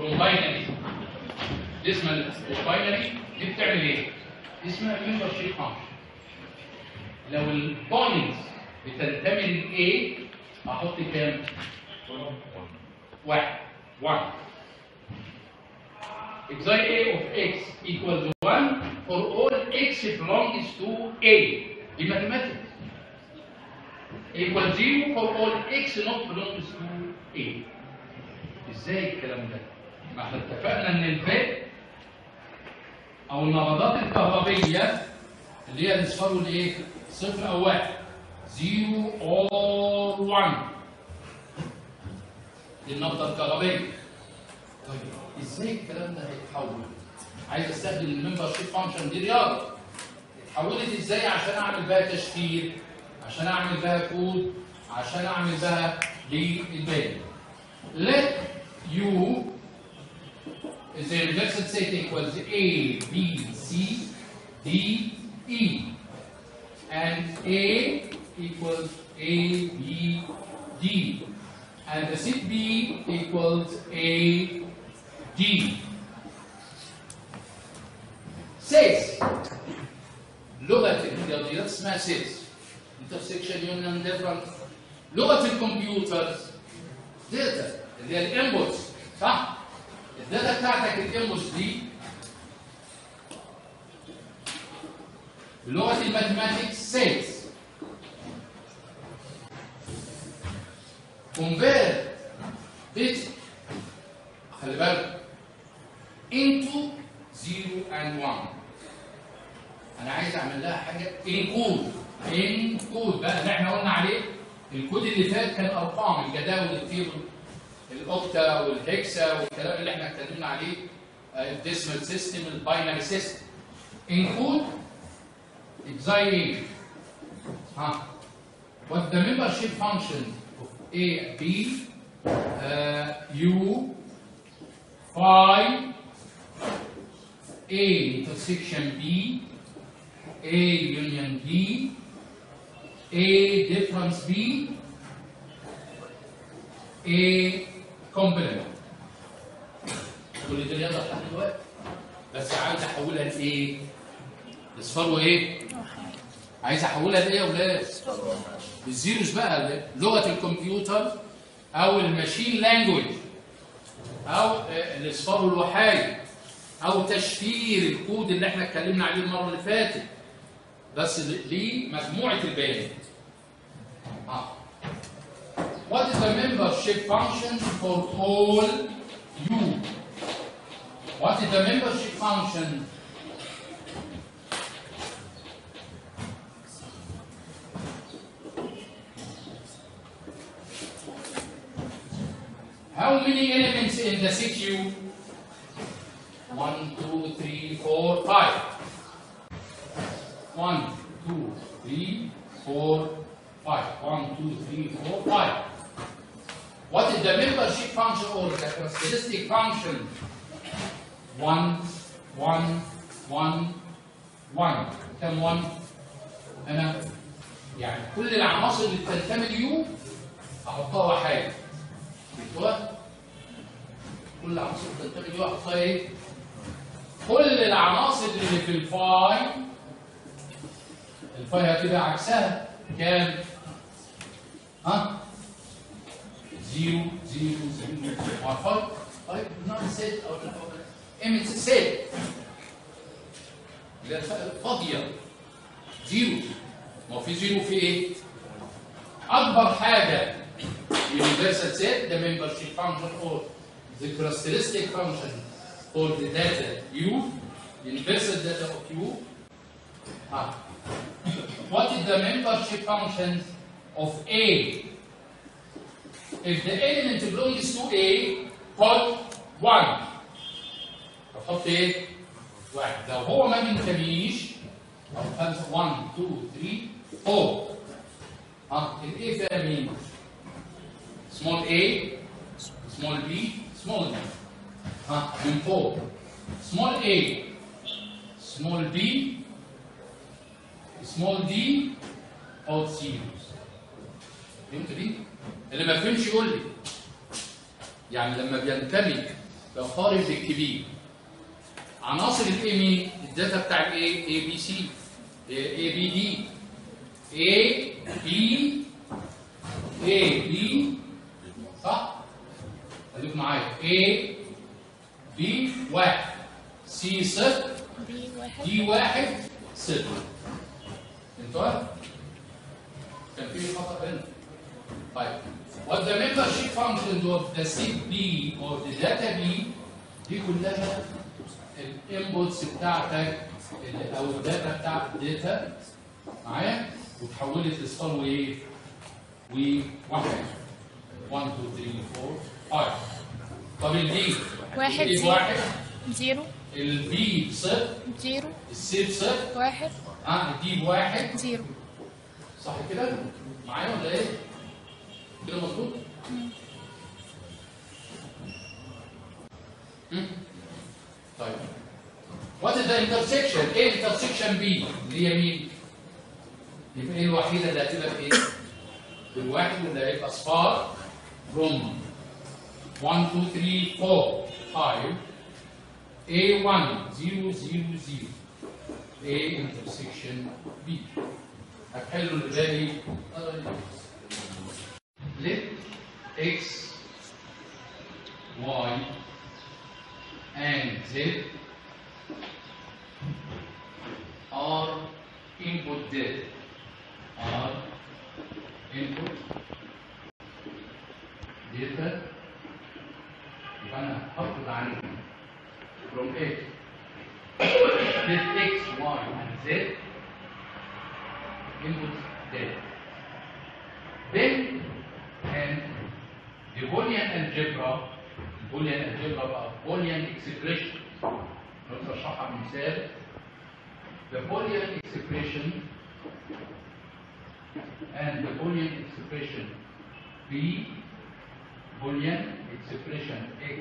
from binary decimal binary دي بتعمل ايه؟ دي اسمها membership function لو البوينتس بتنتمي للايه احط كام؟ واحد 1 exi a of x equals 1 for all x belongs to a دي mathematics equal 0 for all x not belongs to a ازاي الكلام ده؟ ما احنا اتفقنا ان الفات او النبضات الكهربيه اللي هي الاصفار والايه؟ صفر او واحد 0 or 1 دي النبضه الكهربيه طيب ازاي الكلام ده هيتحول؟ عايز استخدم الممبر شيب فانكشن دي رياضه اتحولت ازاي عشان اعمل بها تشفير عشان اعمل بها كود عشان اعمل بها للباقي let u is the universal set equals a b c d e and a equals a b d and the set b equals a d says لغه الرياضيات اسمها سيلز intersection union difference لغه الكمبيوترز داتا اللي هي الانبوتس صح الداتا بتاعتك الانبوتس دي بلغه الماثيماتكس سيلز convert it خلي بالك into 0 and 1 انا عايز اعمل لها حاجه انكود انكود بقى اللي احنا قلنا عليه الكود اللي فات كان ارقام الجداول التيبل الاوكتا والهكسا والكلام اللي احنا اتكلمنا عليه الديسمال سيستم الباينري سيستم انكود اكزاي ها what the membership function of A B uh, U phi A intersection B A union B A difference B A complement كل دي رياضه لحد دلوقتي بس عايز احولها لايه؟ اصفار وايه؟ عايز احولها لايه يا اولاد؟ بالزيروز بقى لغه الكمبيوتر او الماشين لانجوج او الاصفار والوحايد او تشفير الكود اللي احنا اتكلمنا عليه المره اللي فاتت بس لمجموعه البيانات آه. What is the membership function for all you? What is the membership function? How many elements in the CQ? One, two, three, four, five. One, two, three, four, five. One, two, three, four, five. What is the membership function or the characteristic function? One, one, one, one. كم one؟ أنا يعني كل العناصر اللي بتنتمي ليو أحطها وحايد. جبتوها؟ كل العناصر اللي بتنتمي ليو أحطها إيه؟ كل العناصر اللي في الفاي الفاي هتبقى عكسها كام؟ ها؟ زيرو زيرو زيرو وفاي طيب نوع سيت او ايمج سيت اللي هي فاضيه زيرو ما هو في زيرو في ايه؟ اكبر حاجه universal set the membership function or the characteristic function for the data U, universal data of U. Ah. What is the membership function of A? If the element belongs to A, put 1. أحط إيه؟ واحد. لو هو ما بينتميش أو خمسة 1 2 3 4 ها الإيه فيها مين؟ small a, small b, small b. ها من فوق small a small b small d او zeros فهمت دي؟ اللي ما فهمش يقول لي يعني لما بينتمي بقارن بالكبير عناصر الاي مين الداتا بتاع الاي اي بي سي اي بي دي اي بي اي بي صح خليكم معايا اي بي واحد سي صفر دي واحد دي واحد صفر انتوا كان في خطأ هنا طيب what the membership functions of the SIG B or the data B دي كلها الانبوتس بتاعتك ال- او الداتا بتاعت الداتا معايا وتحولت لستار وايه؟ وواحد 1 2 3 4 5 طب البي واحد البي زيرو. بواحد زيرو البي بصفر زيرو السي بصفر واحد اه الدي بواحد زيرو صح كده؟ معايا ولا ايه؟ كده مظبوط؟ مم. طيب وات از ذا انترسكشن؟ ايه انترسكشن بي؟ اللي هي مين؟ يبقى ايه الوحيده اللي هتبقى في ايه؟ بالواحد اللي هيبقى صفار from 1 2 3 4 5 A1 0 0 0 A intersection B هتحلوا اللي باقي let x y and z are input data are input data يبقى انا هاخد عنهم from x let x y and z input data. Then, and the Boolean algebra, Boolean algebra بقى Boolean expression. نقدر اشرحها بمثال. The Boolean expression and the Boolean expression B, Boolean expression X,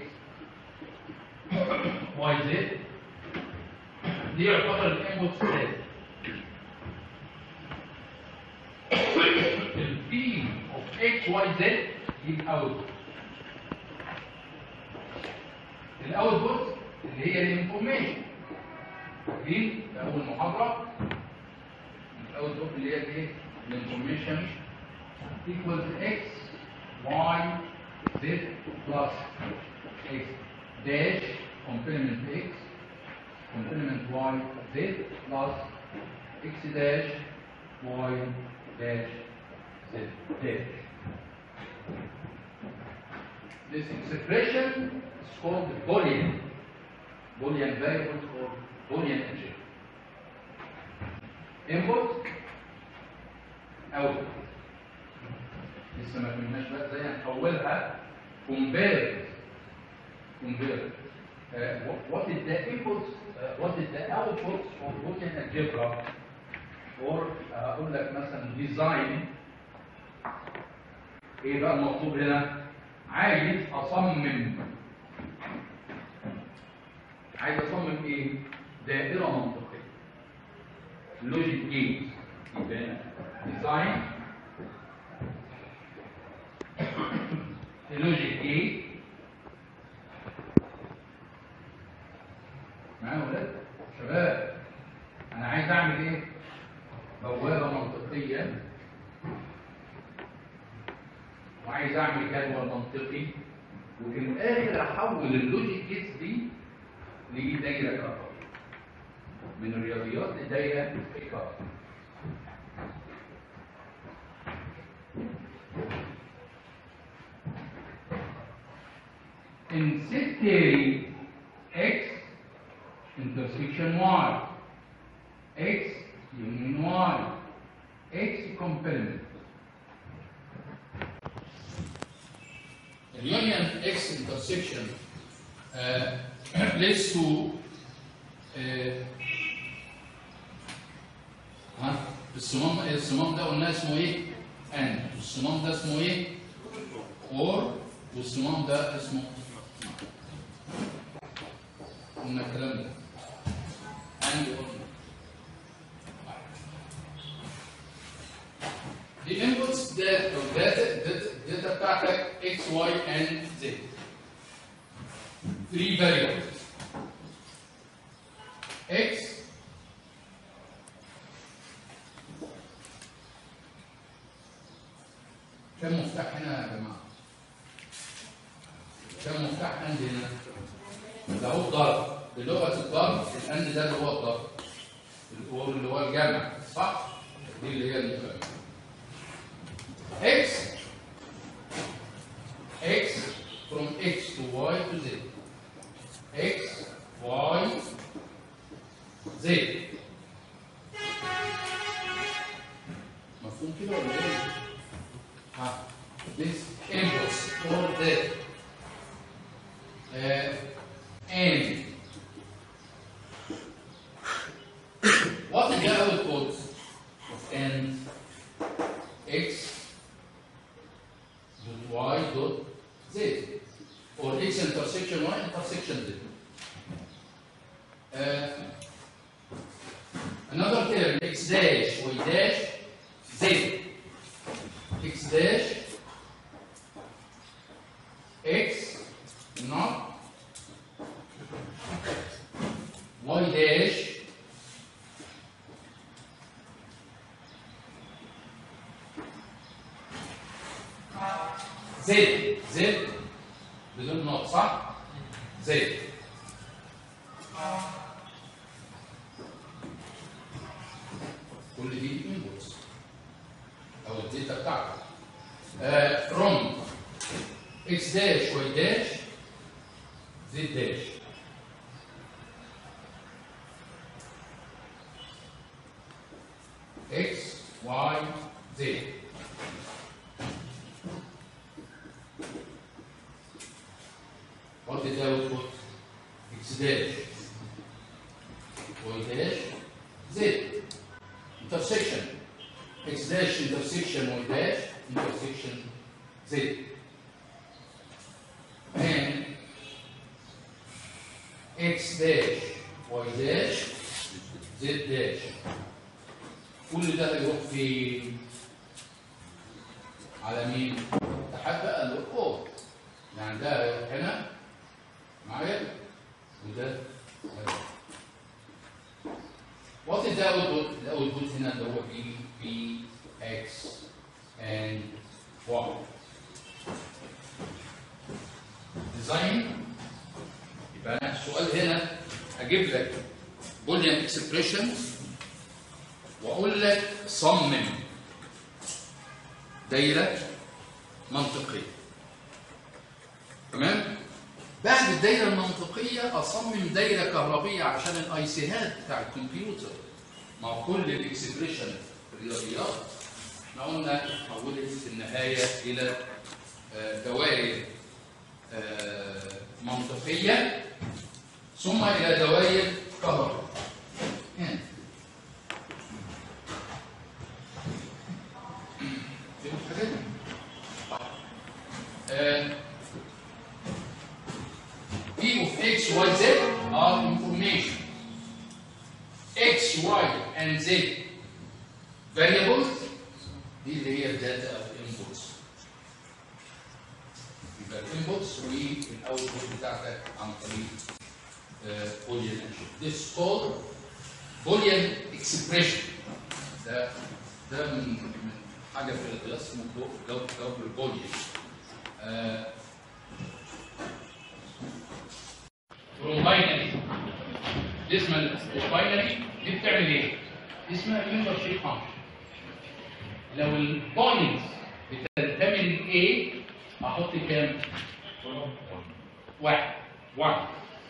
Y, Z, دي يعتبر الانبوت ستيت. البي اوف اكس واي زد دي الاوت الاوتبوت اللي هي الانفورميشن دي في اول محاضره الاوتبوت اللي هي الايه الانفورميشن equals x y z plus x dash complement x complement y z plus x dash y dash z dash. This expression is called Boolean. Boolean variable or Boolean algebra. Input output. لسه ما كناش بقى ازاي هنحولها compare compare uh, what, what is the input uh, what is the output of Boolean algebra or اقول لك مثلا ديزاين ايه بقى المطلوب هنا عايز اصمم عايز اصمم ايه دائره منطقيه لوجيك جيت يبقى ديزاين لوجيك جيت معايا ولاد شباب انا عايز اعمل ايه بوابة منطقية وعايز اعمل جدول منطقي وفي الاخر احول اللوجيك جيتس دي لدايرة كهربائية من الرياضيات لدايرة كهربائية In set theory, X intersection Y, X union Y, X complement. The union X intersection uh, leads to uh, ها الصمام الصمام ده قلنا اسمه ايه؟ ان والصمام ده اسمه ايه؟ اور والصمام ده اسمه قلنا الكلام ده and قلنا The inputs that data, data, data بتاعتك x, y, and z. three variables x كم مفتاح هنا يا جماعه؟ كم مفتاح عندي هنا؟ ده هو الضرب بلغه الضرب الأند ده اللي هو الضرب اللي هو اللي هو الجمع صح؟ دي اللي هي المكالمه x x from x to y to z x y z مفهوم كده ولا ايه؟ ها this impulse or the uh, and what is the output of n x dot y dot z or x intersection y intersection z uh, another term x dash y dash z x dash x not y dash زد زد بدون نقط صح؟ زد كل دي انبوتس او الداتا بتاعتك آه from x داش y داش z داش x y z What did I put? X dash. Y dash. Z. Intersection. X dash intersection Y dash intersection Z. And X dash Y dash Z dash. كل ده هيروح فين؟ على مين؟ لحد بقى الأوت يعني ده هنا معايا وده هنا. What is the output؟ الاوتبوت هنا اللي هو بي بي اكس and y. ديزاين يبقى انا السؤال هنا اجيب لك بوليان اكسبريشن واقول لك صمم دايره منطقيه تمام بعد الدايره المنطقيه اصمم دايره كهربيه عشان الاي سيهات بتاع الكمبيوتر مع كل الاكسبريشن في الرياضيات احنا قلنا اتحولت في النهايه الى آه، دوائر آه، منطقيه ثم الى دوائر كهربائيه هنا. فهمت حاجه؟ آه، P of x, y, z are information. x, y, and z variables دي اللي هي الداتا او inputs. يبقى الانبوتس والاوتبوت بتاعتك عن طريق بوليان This is called بوليان expression. ده ده من من حاجه في القياس اسمه جو- جبر البوليان. آه، from binary دي اسمها الباينري دي بتعمل ايه؟ دي اسمها ممبر شيب فانكشن لو البوينتس بتنتمي لايه احط كام؟ واحد واحد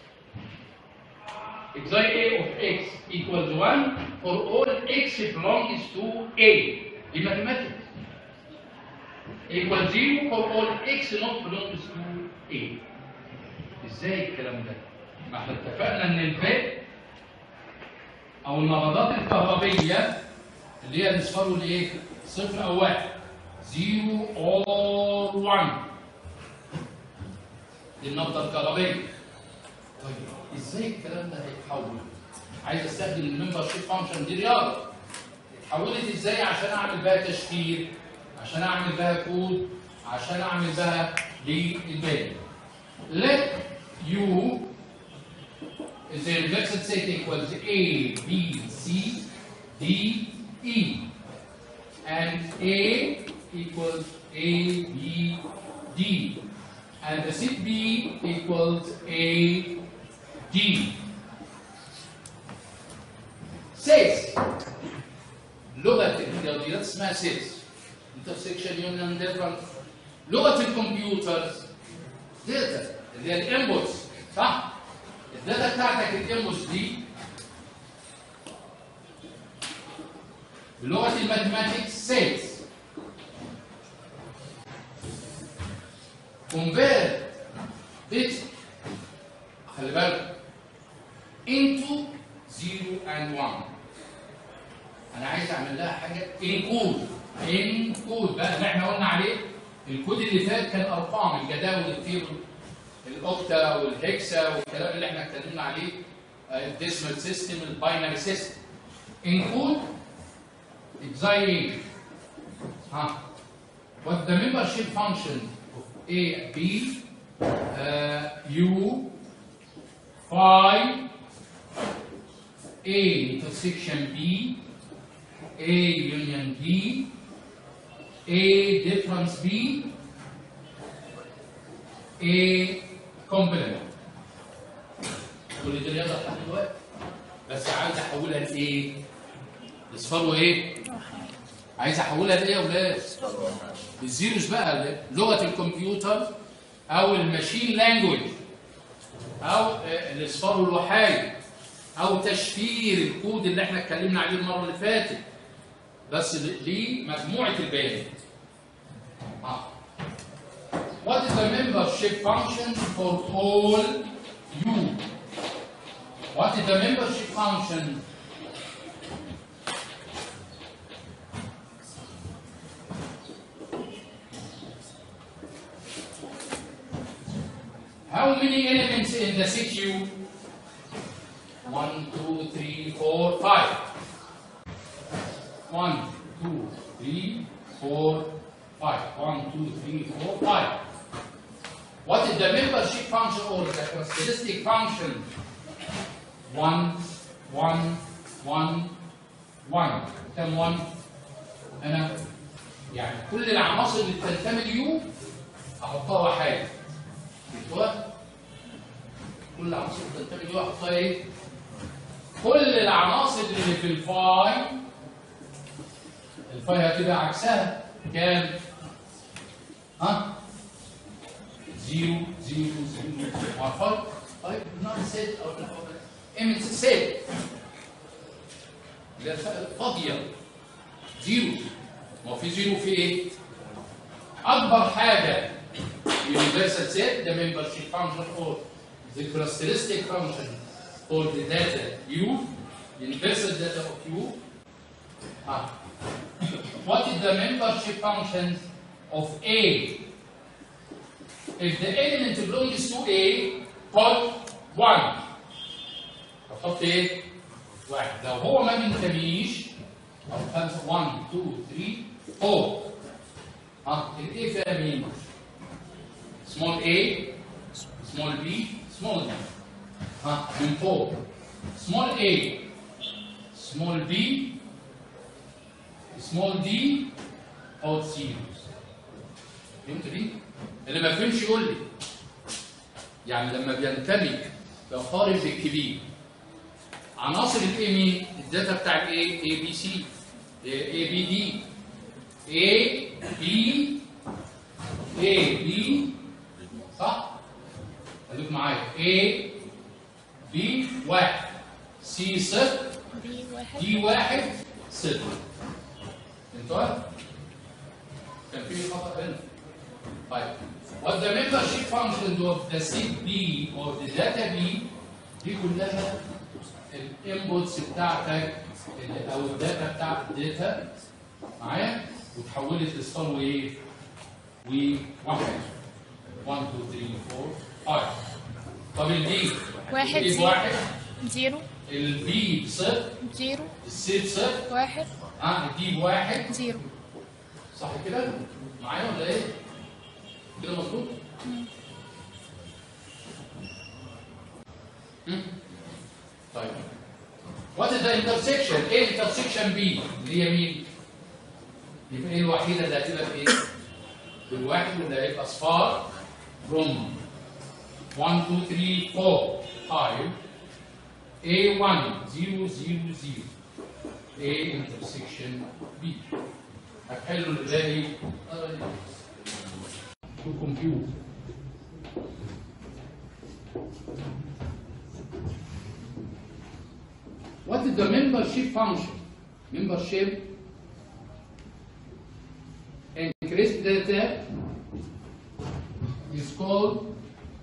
Exi A of x equals 1 for all x belongs to A. دي mathematics. Equals 0 for all x not belongs to A. ازاي الكلام ده؟ ما احنا اتفقنا ان الباء او النبضات الكهربيه اللي هي نصفره لايه؟ صفر او واحد. زيرو اور 1 دي النبضه الكهربيه. طيب ازاي الكلام ده هيتحول؟ عايز استخدم الممبر شيب فانكشن دي رياضه. اتحولت ازاي عشان اعمل بها تشفير؟ عشان اعمل بها كود؟ عشان اعمل بها للباقي. let U is the universal set equals A, B, C, D, E. And A equals A, B, D. And the set B equals A, D. Says لغة الرياضيات اسمها سيلز intersection union difference لغة الكمبيوترز داتا اللي هي الانبوتس صح؟ الداتا بتاعتك الانبوتس دي بلغة الماثماتكس سيلز convert bit خلي بالك into 0 and 1 انا عايز اعمل لها حاجه انكود انكود بقى اللي احنا قلنا عليه الكود اللي فات كان ارقام الجداول التيبل الاوكتا والهكسا والكلام اللي احنا اتكلمنا عليه الديسمال سيستم الباينري سيستم انكود زي ايه؟ ها what the membership function of A, B, uh, U, phi, A intersection B, A union B, A difference B, A complement. كل دي رياضه لحد دلوقتي بس عايز احولها لايه؟ اصفار ايه؟ عايز احولها لايه يا اولاد؟ الزيروز بقى لغه الكمبيوتر او الماشين لانجوج او آه، الاصفار والوحايد او تشفير الكود اللي احنا اتكلمنا عليه المره اللي فاتت بس لمجموعه البيانات آه. What is the membership function for all you? What is the membership function? How many elements in the set U? One, two, three, four, five. One, two, three, four, five. One, two, three, four, five. What is the membership function or the characteristic function? One, one, one, one. كم one؟ أنا يعني كل العناصر اللي بتنتمي ليو أحطها وحايد. شفتوها؟ كل العناصر اللي بتنتمي ليو أحطها إيه؟ كل العناصر اللي في الفاي الفاي هتبقى عكسها كام؟ ها؟ زيرو زيرو زيرو عارفة؟ طيب نوت سيت أو ايمت سيت اللي هي فاضية زيرو ما هو في زيرو في ايه؟ أكبر حاجة universal set the membership function or the characteristic function for the data U, universal data of U. Ah. What is the membership function of A? If the element belongs to A, put 1. احط ايه؟ واحد لو هو ما بينتميش او خمسه 1 2 3 4 ها الايه فيها مين؟ small a small b small b ها من فوق small a small b small d out zeros فهمت دي؟ اللي ما فهمش يقول لي يعني لما بينتمي بقارن بالكبير عناصر الاي مين؟ الداتا بتاع الاي اي بي سي اي بي دي اي بي اي بي صح؟ خليك معايا A B واحد C صفر دي واحد D واحد صفر فهمتوها؟ كان في خطأ هنا طيب what the membership functions of the seed B or the data B دي كلها الانبوتس بتاعتك اللي- او الداتا بتاعت الداتا معايا وتحولت لستار وايه؟ وواحد 1 2 3 4 5 طب البي واحد البي زيرو. بواحد زيرو البي بصفر زيرو السي بصفر واحد ها الدي بواحد زيرو صح كده؟ معايا ولا ايه؟ كده مظبوط؟ هم؟ طيب what is the intersection ايه intersection B اللي هي مين يبقى ايه الوحيده اللي هتبقى في ايه الواحد اللي هيبقى صفار from 1 2 3 4 5 A1 0 0 0 A intersection B هتحلوا الباقي to compute What is the membership function? Membership increased data is called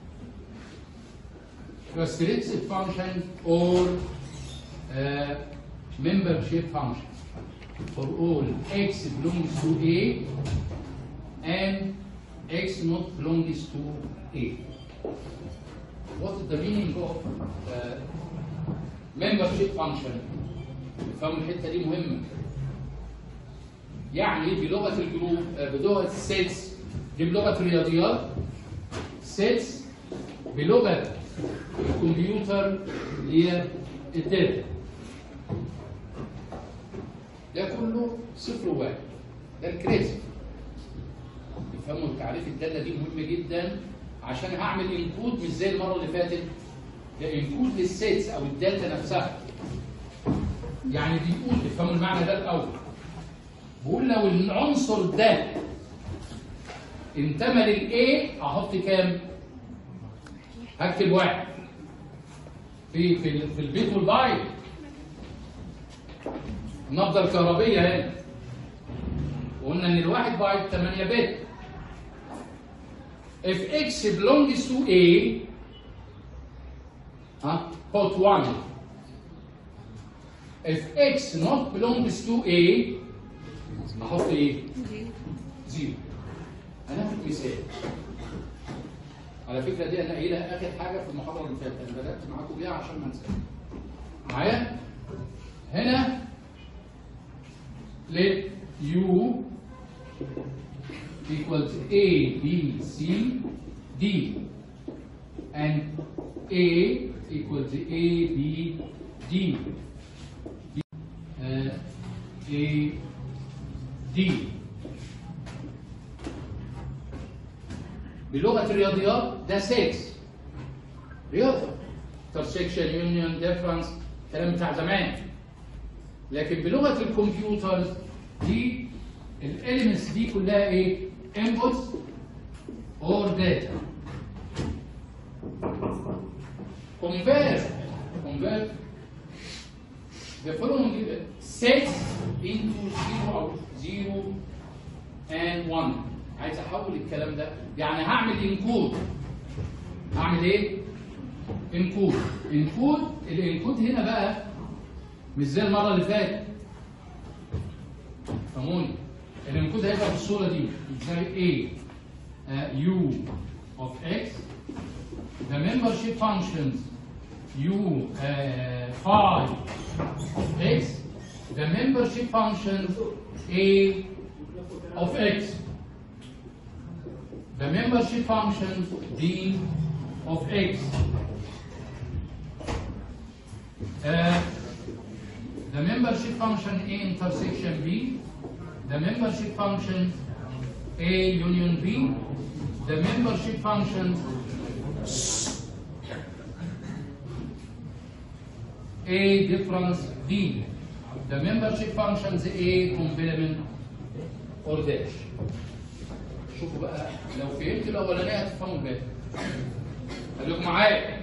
restricted function or uh, membership function for all x belongs to A and x not belongs to A. What is the meaning of uh, membership function فهم الحته دي مهمه يعني بلغه الجروب آه، بلغه السيلز دي بلغه الرياضيات سيلز بلغه الكمبيوتر اللي هي الداتا ده كله صفر وواحد ده الكريزي يفهموا تعريف الداتا دي مهم جدا عشان هعمل انكود مش زي المره اللي فاتت ده انكود للسيتس او الداتا نفسها يعني بيقول تفهموا المعنى ده الاول بقول لو العنصر ده انتمى للايه احط كام؟ هكتب واحد في في في البيت والبايت النبضه الكهربيه هنا وقلنا ان الواحد بايت 8 بت if x belongs to a ها put 1 if x not belongs to a احط ايه؟ زيرو هناخد مثال على فكره دي انا قايلها اخر حاجه في المحاضره اللي فاتت انا بدات معاكم بيها عشان ما انساش معايا هنا let u equals a b c d and a equals a b d uh, a d بلغه الرياضيات ده 6 رياضه intersection union difference الكلام بتاع زمان لكن بلغه الكمبيوتر دي الاليمنتس دي كلها ايه inputs or data convert convert the following sets into zero or zero and one عايز احول الكلام ده يعني هعمل انكود هعمل ايه انكود انكود الانكود هنا بقى مش زي المره اللي فاتت فهموني الانكود هيبقى بالصوره دي زي ايه uh, u of x the membership functions u uh, phi of x the membership function a of x the membership function d of x uh, the membership function A intersection B, the membership function A union B, the membership function A difference B, the membership functions A complement or dash. شوفوا بقى لو فهمت الاولانيه هتفهموا الباقي. خليكم معايا.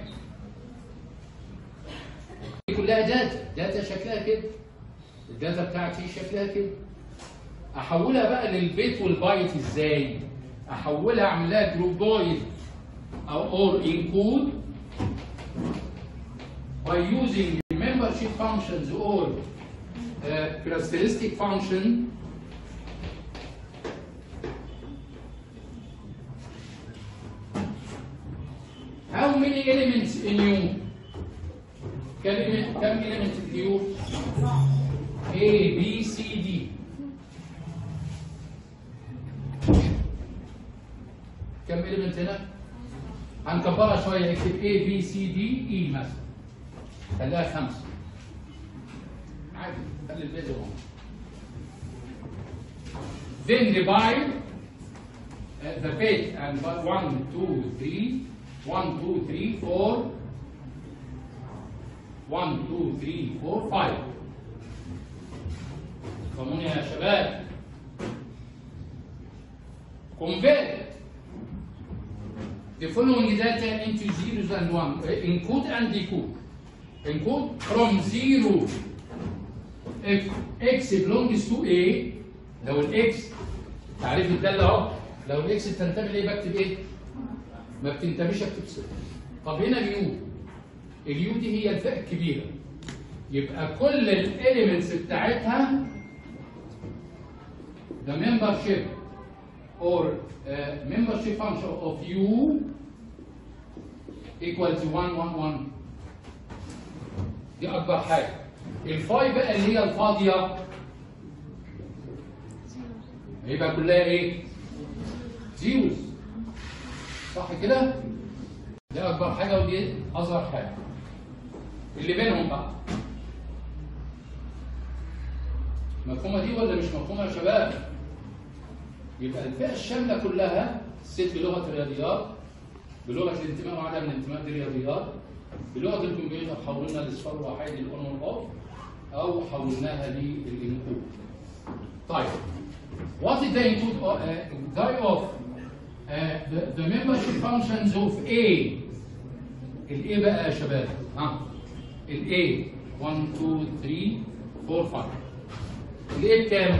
دي كلها داتا داتا شكلها كده الداتا بتاعتي شكلها كده احولها بقى للبيت والبايت ازاي احولها اعملها جروبويد او اور انكود by using the membership functions or uh, characteristic function how many elements in you كم element كم element في U A B C D كم element هنا هنكبرها شويه اكتب A B C D E مثلا خليها خمسه عادي خلي الباقي هون then divide uh, the page and but 1 2 3 1 2 3 4 1 2 3 4 5 فهموني يا شباب convert the following data into zeros and one uh, encode and decode encode from zero if x belongs to a لو الاكس تعريف الداله اهو لو الاكس بتنتمي ليه بكتب ايه؟ ما بتنتميش اكتب صفر طب هنا اليو اليو دي هي الفئه الكبيره يبقى كل الاليمنتس بتاعتها the membership or uh, membership function of u equal to 1 1 1 دي اكبر حاجه الفاي بقى اللي هي الفاضيه هيبقى كلها ايه زيروز صح كده دي اكبر حاجه ودي اصغر حاجه اللي بينهم بقى مفهومه دي ولا مش مفهومه يا شباب يبقى الفئه الشامله كلها الست بلغه الرياضيات بلغه الانتماء وعدم الانتماء دي رياضيات بلغه الكمبيوتر حولنا الاصفار الوحيد للاون والاوف او حولناها للانكود طيب what is the include uh, die of uh, the, the membership functions of A ال A بقى يا شباب ها ال A 1 2 3 4 5 ال A بكام؟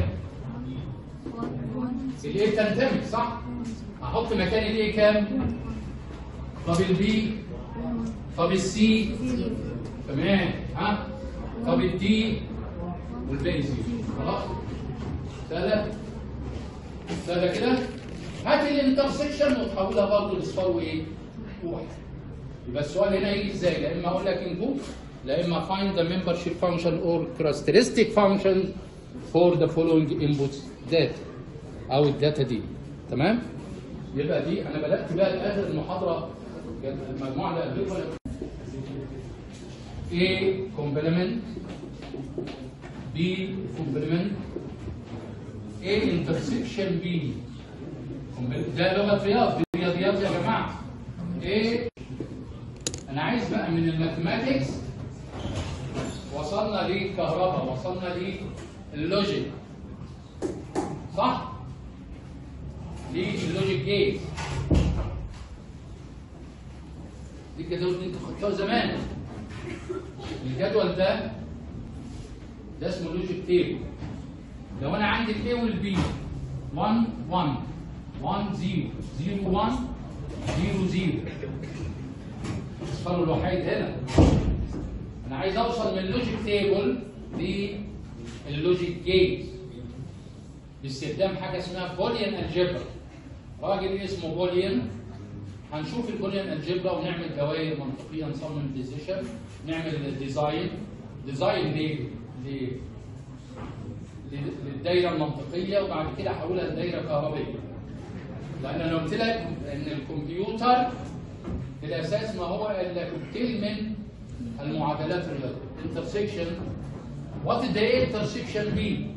ال A بتنتمي صح؟ احط مكان ال A كام؟ طب ال B طب ال C تمام ها طب ال D والباقي زيرو خلاص؟ سهلة سهلة كده هات الانترسكشن وتحولها برضه لاصفار وايه؟ واحد يبقى السؤال هنا يجي ازاي؟ لا اما اقول لك انبوت لا اما find the membership function or characteristic function for the following inputs data او الداتا دي تمام؟ يبقى دي انا بدات بقى لاخر المحاضره كانت المجموعه اللي قبلكم A complement B complement A intersection B ده لغه رياض دي رياضيات يا جماعه A انا عايز بقى من الماثيماتكس وصلنا للكهرباء وصلنا لللوجيك صح؟ للوجيك جيت دي الجدول دي انتوا خدتوها زمان الجدول ده ده اسمه لوجيك تيبل لو انا عندي الاي والبي 1 1 1 0 0 1 0 0 اصفار الوحيد هنا انا عايز اوصل من اللوجيك تيبل للوجيك جيت باستخدام حاجه اسمها بوليان الجبرا راجل اسمه بوليان هنشوف البوليان الجبرا ونعمل دوائر منطقيه نصمم ديزيشن نعمل ديزاين ديزاين ليه؟ ليه؟ للدايره المنطقيه وبعد كده احولها لدايره كهربيه. لان انا قلت لك ان الكمبيوتر في الاساس ما هو الا كوكتيل من المعادلات الرياضيه. intersection what did the intersection be؟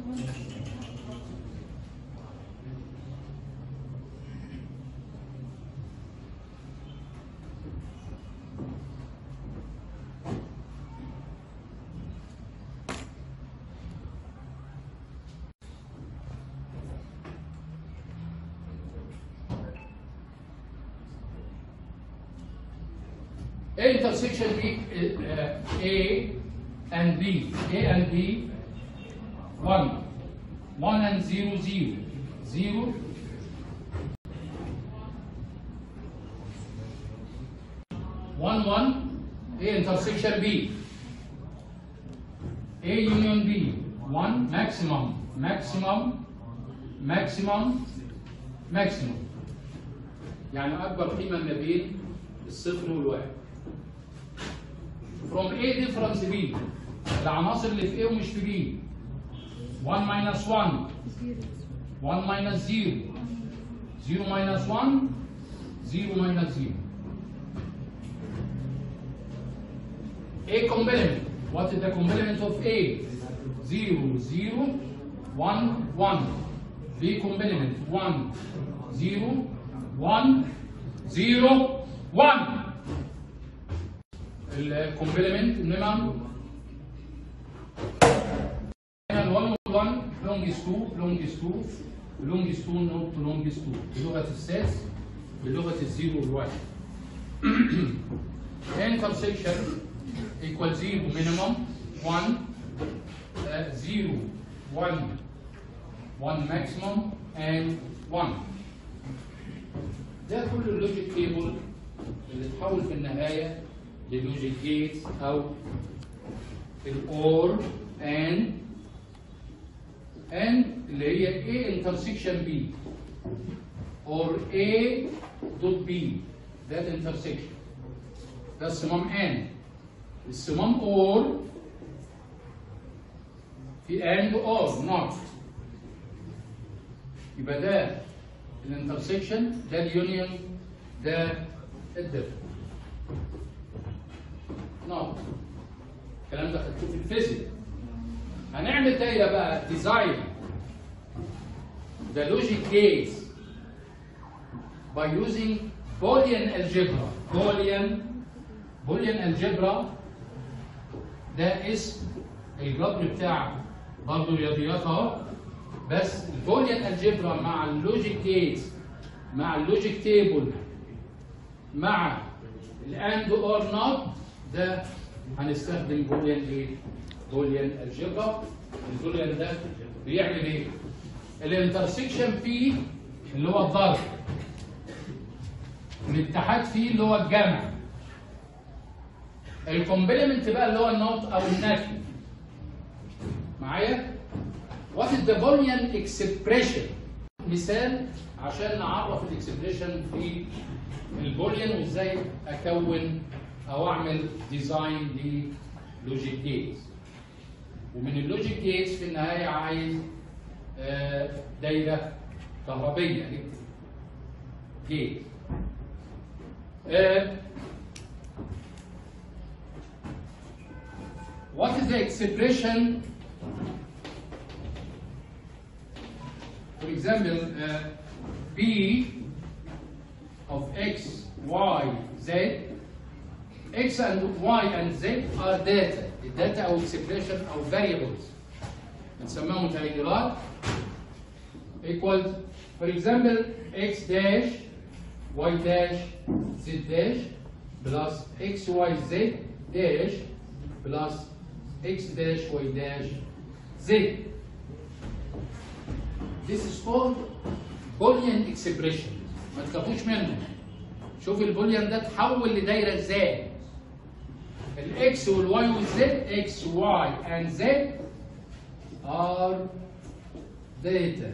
intersection B, uh, A and B, A and B, 1, 1 and 0, 0, 0, 1, 1, A intersection B, A union B, 1, maximum, maximum, maximum, maximum. يعني أكبر قيمة ما بين الصفر والواحد. from A difference B العناصر اللي في A ومش في B 1 minus 1 1 minus 0 0 minus 1 0 minus 0 A complement. What is the complement of A? 0, 0, 1, 1. B complement 1, 0, 1, 0, 1. الكومبلمنت انما هنا ال1 و1 لونجست 2 لونجست 2 لونجست 2 نوت لونجست 2 بلغه الساس بلغه الزيرو والواحد intersection equal 0 minimum 1 uh, 0 1 1 maximum and 1 ده كل اللوجيك تيبل اللي تحول في النهايه للوجيك جيت او الاور and and اللي هي A intersection B or A dot B that intersection ده الصمام N الصمام or في and or not يبقى ده الانترسكشن ده اليونيون ده الدفع نقط الكلام ده خدتوه في الفيزيك هنعمل دايره بقى ديزاين the logic gates by using Boolean algebra Boolean Boolean algebra ده اسم الجبر بتاع برضه رياضيات اهو بس البوليان الجبرا مع اللوجيك جيت مع اللوجيك تيبل مع الاند اور نوت ده هنستخدم بوليان ايه؟ بوليان الجبرا البوليان ده بيعمل ايه؟ الانترسكشن فيه اللي هو الضرب الاتحاد فيه اللي هو الجمع الكومبلمنت بقى اللي هو النوت او النفي معايا؟ What is the Boolean expression؟ مثال عشان نعرف الاكسبريشن في البوليان وازاي اكون او اعمل ديزاين للوجيك جيتس ومن اللوجيك جيتس في النهايه عايز آه، دايره كهربيه جيت آه، What is the expression for example, uh, b of x, y, z, x and y and z are data. الداتا او expression او variables. بنسميها متغيرات equals for example x dash y dash z dash plus x y z dash plus x dash y dash z. This is called Boolean expression. ما تخافوش منه. شوف البوليان ده اتحول لدايره ازاي. الاكس والواي والزد اكس واي and z are data.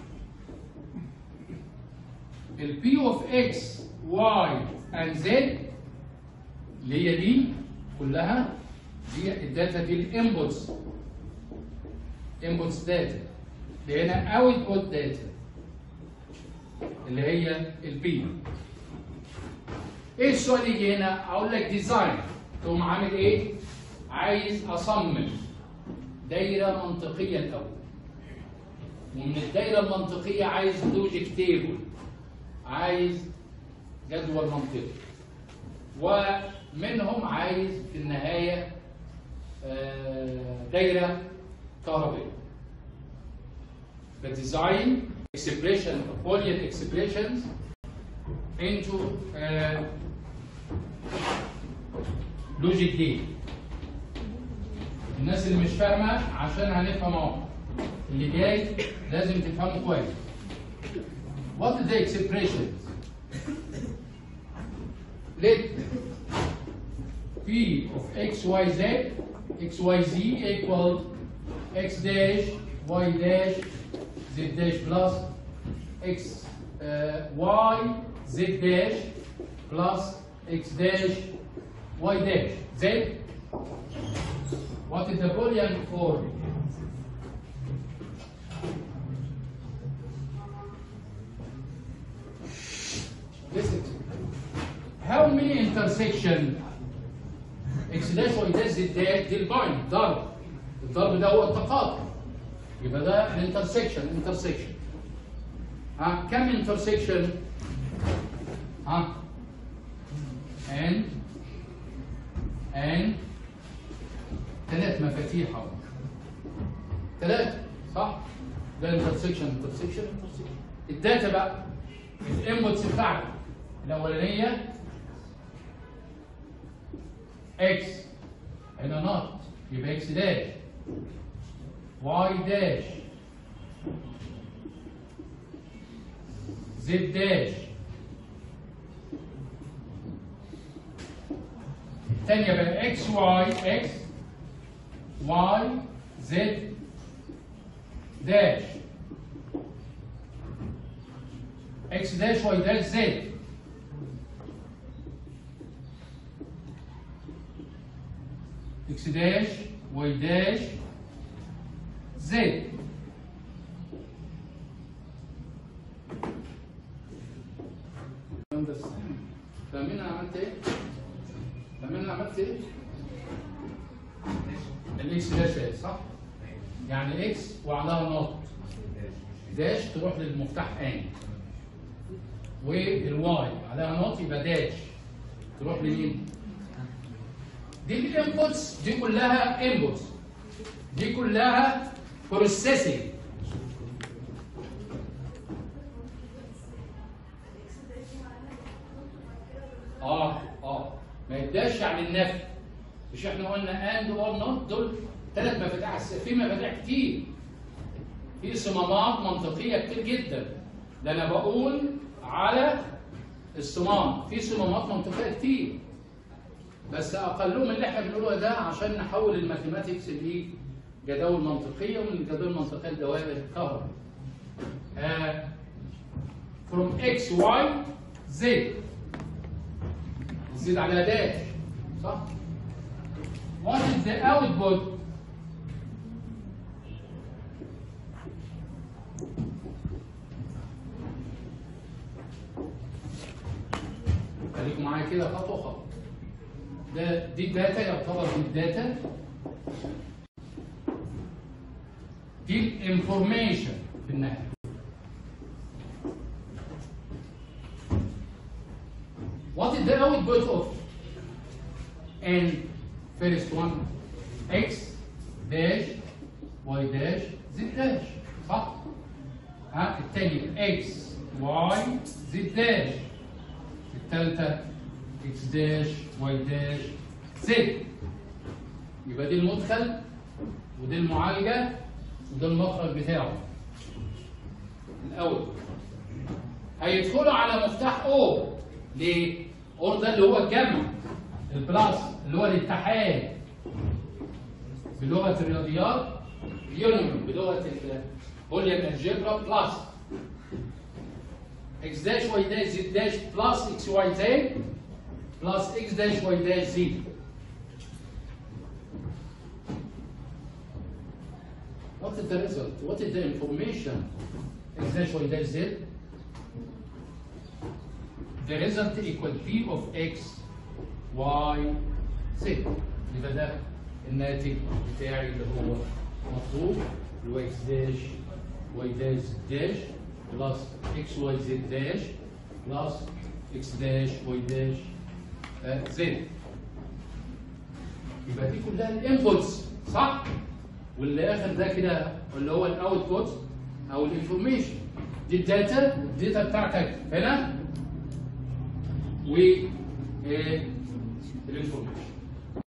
البي اوف اكس واي and z اللي هي دي كلها دي الداتا دي الانبوتس انبوتس داتا اللي هنا اوتبوت داتا اللي هي البي ايه السؤال يجي هنا اقول لك ديزاين تقوم عامل ايه عايز اصمم دايره منطقيه الاول ومن الدايره المنطقيه عايز لوجيك تيبل عايز جدول منطقي ومنهم عايز في النهايه آه، دايره كهربائيه the design expression of Boolean expressions into uh, logic gate. الناس اللي مش فاهمة عشان هنفهم اهو. اللي جاي لازم تفهمه كويس. What is the expressions? Let P of x, y, z, x, y, z equal x dash, y dash, z dash plus x uh, y z dash plus x dash y dash z what is the boolean for listen to me. how many intersection x اكس داش واي داش زد داش دي البايند ضرب الضرب ده هو التقاطع يبقى ده الانترسكشن انترسكشن ها كم انترسكشن ها ان ان ثلاث مفاتيح اهو ثلاثة صح؟ ده انترسكشن انترسكشن انترسكشن الداتا بقى الانبوتس بتاعتك الاولانيه اكس هنا نوت يبقى اكس داش واي داش زد داش الثانيه بقى اكس واي اكس واي زد داش اكس داش واي داش زد اكس داش واي داش زد فاهمين انا عملت ايه؟ فاهمين انا عملت ايه؟ الاكس داش اهي صح؟ يعني اكس وعليها نقط داش تروح للمفتاح ان والواي عليها نقط يبقى داش تروح لمين؟ دي الانبوتس دي كلها انبوتس دي كلها بروسيسنج اه اه ما يبداش يعني النفي مش احنا قلنا اند اور نوت دول ثلاث مفاتيح أس- في مفاتيح كتير في صمامات منطقيه كتير جدا ده انا بقول على الصمام في صمامات منطقيه كتير بس اقلهم اللي احنا بنقوله ده عشان نحول الماثيماتكس لجداول منطقيه ومن الجداول المنطقيه لدوائر الكهرباء. آه from x y z زد على داش صح؟ What is the output? خليكم معايا كده خطوه خطوه. ده دي الداتا يعتبر دي الداتا دي الانفورميشن في النهايه What is the output of n first one x dash y dash z dash صح؟ ها الثانية x y z dash الثالثة x داش y داش z يبقى دي المدخل ودي المعالجة وده المخرج بتاعه الأول هيدخلوا على مفتاح O ليه؟ O ده اللي هو الجمع البلاس اللي هو الاتحاد بلغة الرياضيات يونيون بلغة البوليان الجبرا بلس x داش y داش z داش بلس x y z plus x dash y dash z. What is the result? What is the information? x dash y dash z. The result equal p of x y z. يبقى ده الناتج بتاعي اللي هو مطلوب اللي هو x dash y dash z dash plus x y z dash plus x dash y dash زين يبقى دي كلها الانبوتس صح واللي اخر ده كده اللي هو الاوتبوت او الانفورميشن دي الداتا الداتا بتاعتك هنا و الانفورميشن